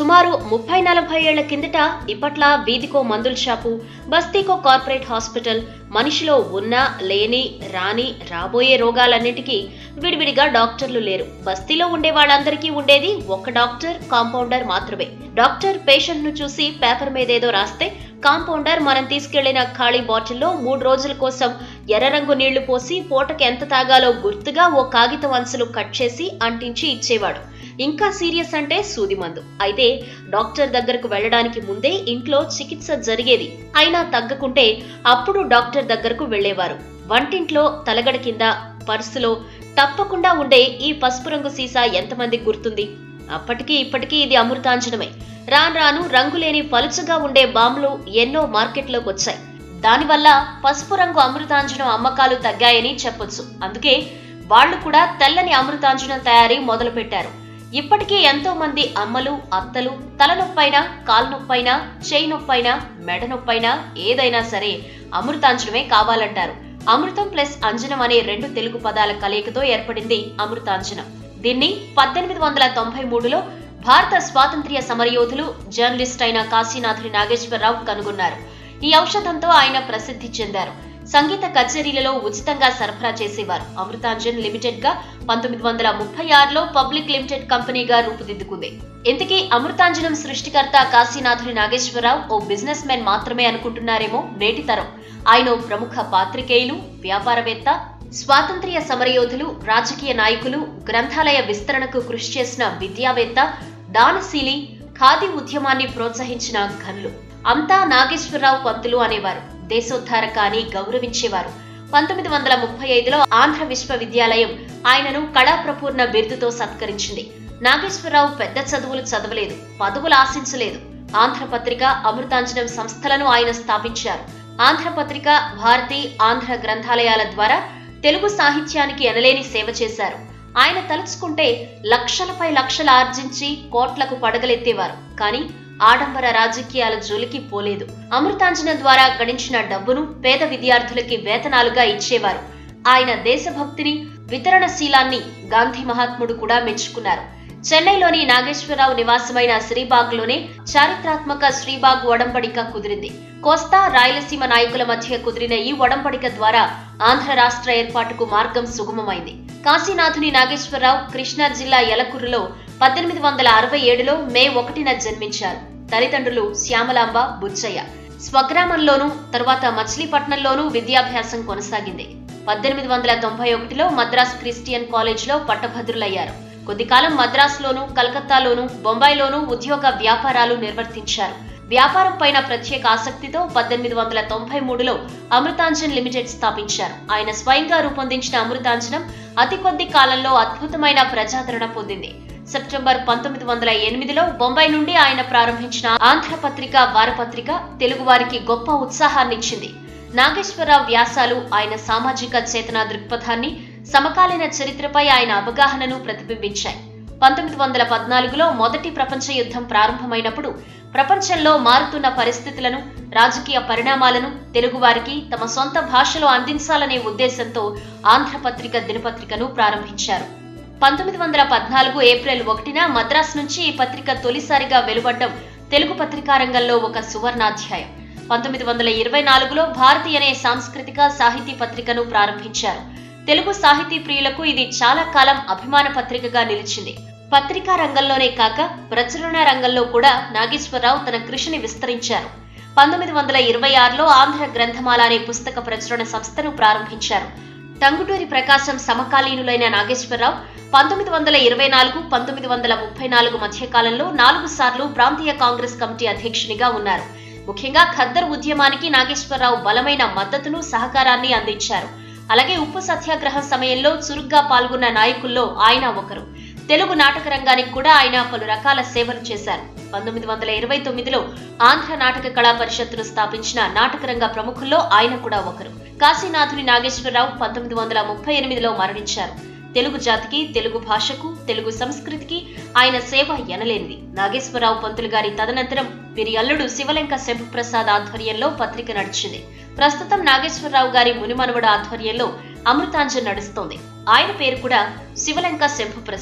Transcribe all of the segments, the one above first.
సుమారు ముప్పై నలభై ఏళ్ల కిందట ఇప్పట్లా వీధికో మందుల షాపు బస్తీకో కార్పొరేట్ హాస్పిటల్ మనిషిలో ఉన్న లేని రాని రాబోయే రోగాలన్నిటికీ విడివిడిగా డాక్టర్లు లేరు బస్తీలో ఉండే వాళ్ళందరికీ ఉండేది ఒక డాక్టర్ కాంపౌండర్ మాత్రమే డాక్టర్ పేషెంట్ ను చూసి పేపర్ మీద ఏదో రాస్తే కాంపౌండర్ మనం తీసుకెళ్లిన ఖాళీ బాటిల్లో మూడు రోజుల కోసం ఎర్ర రంగు నీళ్లు పోసి పూటకి ఎంత తాగాలో గుర్తుగా ఓ కాగితం అంచులు కట్ చేసి అంటించి ఇచ్చేవాడు ఇంకా సీరియస్ అంటే సూది మందు అయితే డాక్టర్ దగ్గరకు వెళ్ళడానికి ముందే ఇంట్లో చికిత్స జరిగేది అయినా తగ్గకుంటే అప్పుడు డాక్టర్ దగ్గరకు వెళ్లేవారు వంటింట్లో తలగడ కింద పర్సులో తప్పకుండా ఉండే ఈ పసుపు రంగు సీసా ఎంతమంది గుర్తుంది అప్పటికి ఇప్పటికీ ఇది అమృతాంజనమే రాను రాను రంగులేని పలుచగా ఉండే బాంబులు ఎన్నో మార్కెట్లోకి వచ్చాయి దానివల్ల పసుపు రంగు అమృతాంజనం అమ్మకాలు తగ్గాయని చెప్పొచ్చు అందుకే వాళ్ళు కూడా తెల్లని అమృతాంజనం తయారీ మొదలుపెట్టారు ఇప్పటికీ ఎంతో మంది అమ్మలు అత్తలు తలనొప్పైనా కాల్నొప్పైనా చేయి నొప్పైనా మెడ నొప్పైనా ఏదైనా సరే అమృతాంజనమే కావాలంటారు అమృతం ప్లస్ అంజనం అనే రెండు తెలుగు పదాల కలయికతో ఏర్పడింది అమృతాంజనం దీన్ని పద్దెనిమిది వందల తొంభై మూడులో భారత స్వాతంత్ర్య సమరయోధులు జర్నలిస్ట్ అయిన కాశీనాథుడి నాగేశ్వరరావు కనుగొన్నారు ఈ ఔషధంతో ఆయన ప్రసిద్ధి చెందారు సంగీత కచేరీలలో ఉచితంగా సరఫరా చేసేవారు అమృతాంజన్ లిమిటెడ్ గా పంతొమ్మిది వందల ముప్పై ఆరులో పబ్లిక్ లిమిటెడ్ కంపెనీగా రూపుదిద్దుకుంది ఇంతకీ అమృతాంజనం సృష్టికర్త కాశీనాథుడి నాగేశ్వరరావు ఓ బిజినెస్ మ్యాన్ మాత్రమే అనుకుంటున్నారేమో నేటి తరం ఆయన ఓ ప్రముఖ పాత్రికేయులు వ్యాపారవేత్త స్వాతంత్ర్య సమరయోధులు రాజకీయ నాయకులు గ్రంథాలయ విస్తరణకు కృషి చేసిన విద్యావేత్త దానశీలి ఖాదీ ఉద్యమాన్ని ప్రోత్సహించిన ఘనులు అంతా నాగేశ్వరరావు పంతులు అనేవారు దేశోద్ధారక అని గౌరవించేవారు పంతొమ్మిది వందల ముప్పై ఐదులో ఆంధ్ర విశ్వవిద్యాలయం ఆయనను కళాప్రపూర్ణ బిరుదుతో సత్కరించింది నాగేశ్వరరావు పెద్ద చదువులు చదవలేదు పదవులు ఆశించలేదు ఆంధ్రపత్రిక అమృతాంజనం సంస్థలను ఆయన స్థాపించారు ఆంధ్రపత్రిక భారతి ఆంధ్ర గ్రంథాలయాల ద్వారా తెలుగు సాహిత్యానికి ఎనలేని సేవ చేశారు ఆయన తలుచుకుంటే లక్షలపై లక్షలు ఆర్జించి కోట్లకు పడగలెత్తేవారు కానీ ఆడంబర రాజకీయాల జోలికి పోలేదు అమృతాంజనం ద్వారా గడించిన డబ్బును పేద విద్యార్థులకి వేతనాలుగా ఇచ్చేవారు ఆయన దేశభక్తిని వితరణశీలాన్ని గాంధీ మహాత్ముడు కూడా మెచ్చుకున్నారు చెన్నైలోని నాగేశ్వరరావు నివాసమైన శ్రీబాగ్లోనే చారిత్రాత్మక శ్రీబాగ్ ఒడంబడిక కుదిరింది కోస్తా రాయలసీమ నాయకుల మధ్య కుదిరిన ఈ ఒడంబడిక ద్వారా ఆంధ్ర రాష్ట్ర ఏర్పాటుకు మార్గం సుగమమైంది కాశీనాథుని నాగేశ్వరరావు కృష్ణా జిల్లా యలకుర్రులో పద్దెనిమిది వందల అరవై ఏడులో మే ఒకటిన జన్మించారు తల్లిదండ్రులు శ్యామలాంబ బుచ్చయ్య స్వగ్రామంలోనూ తరువాత మచిలీపట్నంలోనూ విద్యాభ్యాసం కొనసాగింది పద్దెనిమిది వందల తొంభై ఒకటిలో మద్రాస్ క్రిస్టియన్ కాలేజ్లో పట్టభద్రులయ్యారు కొద్దికాలం మద్రాసులోనూ కలకత్తాలోనూ బొంబాయిలోనూ ఉద్యోగ వ్యాపారాలు నిర్వర్తించారు వ్యాపారం పైన ప్రత్యేక ఆసక్తితో పద్దెనిమిది వందల తొంభై మూడులో అమృతాంజన్ లిమిటెడ్ స్థాపించారు ఆయన స్వయంగా రూపొందించిన అమృతాంజనం అతి కొద్ది కాలంలో అద్భుతమైన ప్రజాదరణ పొందింది సెప్టెంబర్ పంతొమ్మిది వందల ఎనిమిదిలో బొంబాయి నుండి ఆయన ప్రారంభించిన ఆంధ్రపత్రిక వారపత్రిక తెలుగువారికి గొప్ప ఉత్సాహాన్నిచ్చింది నాగేశ్వరరావు వ్యాసాలు ఆయన సామాజిక చేతన దృక్పథాన్ని సమకాలీన చరిత్రపై ఆయన అవగాహనను ప్రతిబింబించాయి పంతొమ్మిది వందల పద్నాలుగులో మొదటి ప్రపంచ యుద్ధం ప్రారంభమైనప్పుడు ప్రపంచంలో మారుతున్న పరిస్థితులను రాజకీయ పరిణామాలను తెలుగువారికి తమ సొంత భాషలో అందించాలనే ఉద్దేశంతో ఆంధ్రపత్రిక దినపత్రికను ప్రారంభించారు పంతొమ్మిది వందల పద్నాలుగు ఏప్రిల్ ఒకటిన మద్రాస్ నుంచి ఈ పత్రిక తొలిసారిగా వెలువడ్డం తెలుగు పత్రికా రంగంలో ఒక సువర్ణాధ్యాయం పంతొమ్మిది వందల ఇరవై నాలుగులో భారతి అనే సాంస్కృతిక సాహితీ పత్రికను ప్రారంభించారు తెలుగు సాహితీ ప్రియులకు ఇది చాలా కాలం అభిమాన పత్రికగా నిలిచింది పత్రికా రంగంలోనే కాక ప్రచురణ రంగంలో కూడా నాగేశ్వరరావు తన కృషిని విస్తరించారు పంతొమ్మిది వందల ఇరవై ఆరులో ఆంధ్ర గ్రంథమాల అనే పుస్తక ప్రచురణ సంస్థను ప్రారంభించారు టంగుటూరి ప్రకాశం సమకాలీనులైన నాగేశ్వరరావు పంతొమ్మిది వందల ఇరవై నాలుగు పంతొమ్మిది వందల ముప్పై నాలుగు మధ్యకాలంలో నాలుగు సార్లు ప్రాంతీయ కాంగ్రెస్ కమిటీ అధ్యక్షునిగా ఉన్నారు ముఖ్యంగా ఖద్దర్ ఉద్యమానికి నాగేశ్వరరావు బలమైన మద్దతును సహకారాన్ని అందించారు అలాగే ఉప్పు సత్యాగ్రహం సమయంలో చురుగ్గా పాల్గొన్న నాయకుల్లో ఆయన ఒకరు తెలుగు నాటక రంగానికి కూడా ఆయన పలు రకాల సేవలు చేశారు పంతొమ్మిది వందల ఇరవై తొమ్మిదిలో ఆంధ్ర నాటక కళా పరిషత్తును స్థాపించిన నాటక రంగ ప్రముఖుల్లో ఆయన కూడా ఒకరు కాశీనాథుని నాగేశ్వరరావు పంతొమ్మిది వందల ముప్పై ఎనిమిదిలో మరణించారు తెలుగు జాతికి తెలుగు భాషకు తెలుగు సంస్కృతికి ఆయన సేవ ఎనలేనిది నాగేశ్వరరావు పంతులు గారి తదనంతరం వీరి అల్లుడు శివలెంక శంభుప్రసాద్ ఆధ్వర్యంలో పత్రిక నడిచింది ప్రస్తుతం నాగేశ్వరరావు గారి మునిమనువడ ఆధ్వర్యంలో అమృతాంజన్ నడుస్తోంది ఆయన పేరు కూడా శివలెంక శంభుప్రసాద్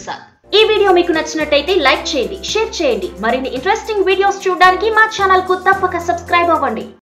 ఈ వీడియో మీకు నచ్చినట్టయితే లైక్ చేయండి షేర్ చేయండి మరిన్ని ఇంట్రెస్టింగ్ వీడియోస్ చూడడానికి మా ఛానల్ కు తప్పక సబ్స్క్రైబ్ అవ్వండి